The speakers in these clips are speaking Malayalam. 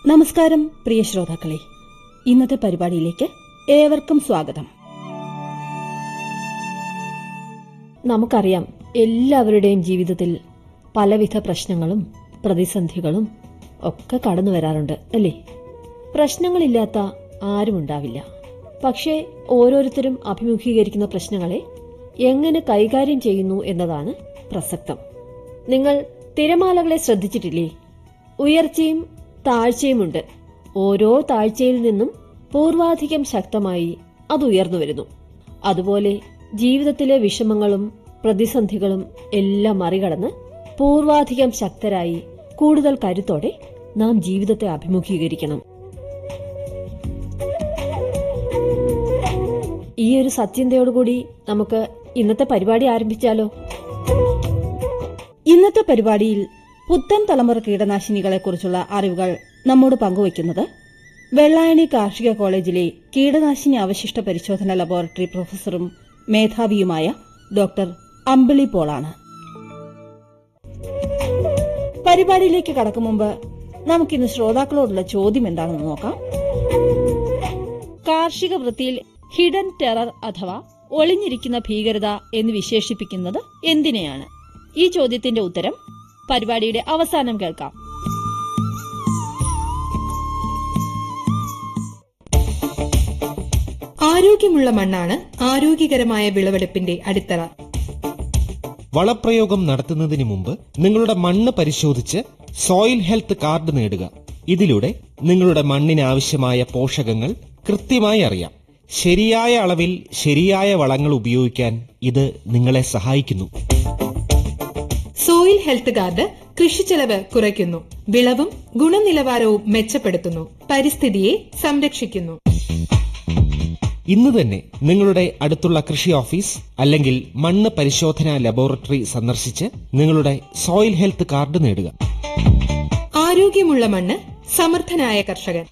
നമസ്കാരം പ്രിയ ശ്രോതാക്കളെ ഇന്നത്തെ പരിപാടിയിലേക്ക് ഏവർക്കും സ്വാഗതം നമുക്കറിയാം എല്ലാവരുടെയും ജീവിതത്തിൽ പലവിധ പ്രശ്നങ്ങളും പ്രതിസന്ധികളും ഒക്കെ കടന്നു വരാറുണ്ട് അല്ലേ പ്രശ്നങ്ങളില്ലാത്ത ആരുമുണ്ടാവില്ല പക്ഷേ ഓരോരുത്തരും അഭിമുഖീകരിക്കുന്ന പ്രശ്നങ്ങളെ എങ്ങനെ കൈകാര്യം ചെയ്യുന്നു എന്നതാണ് പ്രസക്തം നിങ്ങൾ തിരമാലകളെ ശ്രദ്ധിച്ചിട്ടില്ലേ ഉയർച്ചയും താഴ്ചയുമുണ്ട് ഓരോ താഴ്ചയിൽ നിന്നും പൂർവാധികം ശക്തമായി അത് ഉയർന്നു വരുന്നു അതുപോലെ ജീവിതത്തിലെ വിഷമങ്ങളും പ്രതിസന്ധികളും എല്ലാം മറികടന്ന് പൂർവാധികം ശക്തരായി കൂടുതൽ കരുത്തോടെ നാം ജീവിതത്തെ അഭിമുഖീകരിക്കണം ഈ ഒരു സത്യന്തയോടുകൂടി നമുക്ക് ഇന്നത്തെ പരിപാടി ആരംഭിച്ചാലോ ഇന്നത്തെ പരിപാടിയിൽ പുത്തൻ തലമുറ കീടനാശിനികളെ കുറിച്ചുള്ള അറിവുകൾ നമ്മോട് പങ്കുവയ്ക്കുന്നത് വെള്ളായണി കാർഷിക കോളേജിലെ കീടനാശിനി അവശിഷ്ട പരിശോധന ലബോറട്ടറി പ്രൊഫസറും മേധാവിയുമായ ഡോക്ടർ അമ്പിളി പോളാണ് പരിപാടിയിലേക്ക് കടക്കും മുമ്പ് നമുക്കിന്ന് ശ്രോതാക്കളോടുള്ള ചോദ്യം എന്താണെന്ന് നോക്കാം കാർഷിക വൃത്തിയിൽ ഹിഡൻ ടെറർ അഥവാ ഒളിഞ്ഞിരിക്കുന്ന ഭീകരത എന്ന് വിശേഷിപ്പിക്കുന്നത് എന്തിനെയാണ് ഈ ചോദ്യത്തിന്റെ ഉത്തരം പരിപാടിയുടെ അവസാനം കേൾക്കാം ആരോഗ്യമുള്ള മണ്ണാണ് ആരോഗ്യകരമായ വിളവെടുപ്പിന്റെ അടിത്തറ വളപ്രയോഗം നടത്തുന്നതിന് മുമ്പ് നിങ്ങളുടെ മണ്ണ് പരിശോധിച്ച് സോയിൽ ഹെൽത്ത് കാർഡ് നേടുക ഇതിലൂടെ നിങ്ങളുടെ മണ്ണിന് ആവശ്യമായ പോഷകങ്ങൾ കൃത്യമായി അറിയാം ശരിയായ അളവിൽ ശരിയായ വളങ്ങൾ ഉപയോഗിക്കാൻ ഇത് നിങ്ങളെ സഹായിക്കുന്നു സോയിൽ ഹെൽത്ത് കാർഡ് കൃഷിച്ചെലവ് കുറയ്ക്കുന്നു വിളവും ഗുണനിലവാരവും മെച്ചപ്പെടുത്തുന്നു പരിസ്ഥിതിയെ സംരക്ഷിക്കുന്നു ഇന്ന് തന്നെ നിങ്ങളുടെ അടുത്തുള്ള കൃഷി ഓഫീസ് അല്ലെങ്കിൽ മണ്ണ് പരിശോധനാ ലബോറട്ടറി സന്ദർശിച്ച് നിങ്ങളുടെ സോയിൽ ഹെൽത്ത് കാർഡ് നേടുക ആരോഗ്യമുള്ള മണ്ണ് സമർത്ഥനായ കർഷകൻ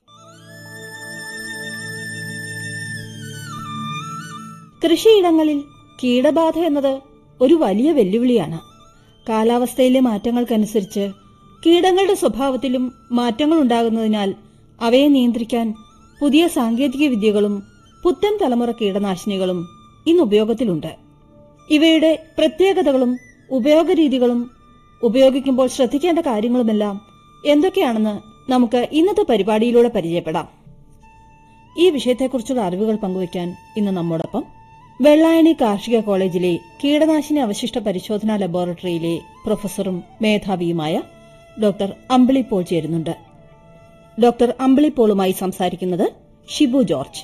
കൃഷിയിടങ്ങളിൽ കീടബാധ എന്നത് ഒരു വലിയ വെല്ലുവിളിയാണ് കാലാവസ്ഥയിലെ മാറ്റങ്ങൾക്കനുസരിച്ച് കീടങ്ങളുടെ സ്വഭാവത്തിലും മാറ്റങ്ങൾ ഉണ്ടാകുന്നതിനാൽ അവയെ നിയന്ത്രിക്കാൻ പുതിയ സാങ്കേതിക വിദ്യകളും പുത്തൻ തലമുറ കീടനാശിനികളും ഇന്ന് ഉപയോഗത്തിലുണ്ട് ഇവയുടെ പ്രത്യേകതകളും ഉപയോഗരീതികളും ഉപയോഗിക്കുമ്പോൾ ശ്രദ്ധിക്കേണ്ട കാര്യങ്ങളുമെല്ലാം എന്തൊക്കെയാണെന്ന് നമുക്ക് ഇന്നത്തെ പരിപാടിയിലൂടെ പരിചയപ്പെടാം ഈ വിഷയത്തെക്കുറിച്ചുള്ള അറിവുകൾ പങ്കുവയ്ക്കാൻ ഇന്ന് നമ്മോടൊപ്പം വെള്ളായണി കാർഷിക കോളേജിലെ കീടനാശിനി അവശിഷ്ട പരിശോധനാ ലബോറട്ടറിയിലെ പ്രൊഫസറും മേധാവിയുമായ ഡോക്ടർ അമ്പിളി പോൾ ചേരുന്നുണ്ട് ഡോക്ടർ അമ്പിളി പോളുമായി സംസാരിക്കുന്നത് ഷിബു ജോർജ്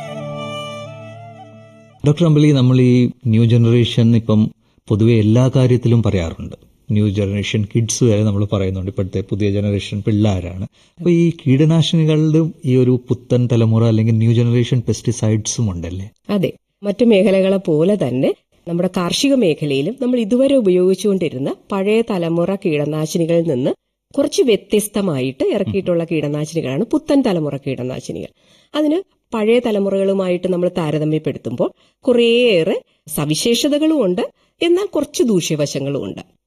ഡോക്ടർ അമ്പലി നമ്മൾ ഈ ന്യൂ ജനറേഷൻ ഇപ്പം പൊതുവെ എല്ലാ കാര്യത്തിലും പറയാറുണ്ട് ന്യൂ ജനറേഷൻ കിഡ്സ് വരെ നമ്മൾ പറയുന്നുണ്ട് ഇപ്പോഴത്തെ പുതിയ ജനറേഷൻ പിള്ളേരാണ് അപ്പൊ ഈ കീടനാശിനികളുടെ ഈ ഒരു പുത്തൻ തലമുറ അല്ലെങ്കിൽ ന്യൂ ജനറേഷൻ പെസ്റ്റിസൈഡ്സും ഉണ്ടല്ലേ അതെ മറ്റു മേഖലകളെ പോലെ തന്നെ നമ്മുടെ കാർഷിക മേഖലയിലും നമ്മൾ ഇതുവരെ ഉപയോഗിച്ചുകൊണ്ടിരുന്ന പഴയ തലമുറ കീടനാശിനികളിൽ നിന്ന് കുറച്ച് വ്യത്യസ്തമായിട്ട് ഇറക്കിയിട്ടുള്ള കീടനാശിനികളാണ് പുത്തൻ തലമുറ കീടനാശിനികൾ അതിന് പഴയ തലമുറകളുമായിട്ട് നമ്മൾ താരതമ്യപ്പെടുത്തുമ്പോൾ കുറേയേറെ സവിശേഷതകളും ഉണ്ട് എന്നാൽ കുറച്ച് ദൂഷ്യവശങ്ങളും ഉണ്ട്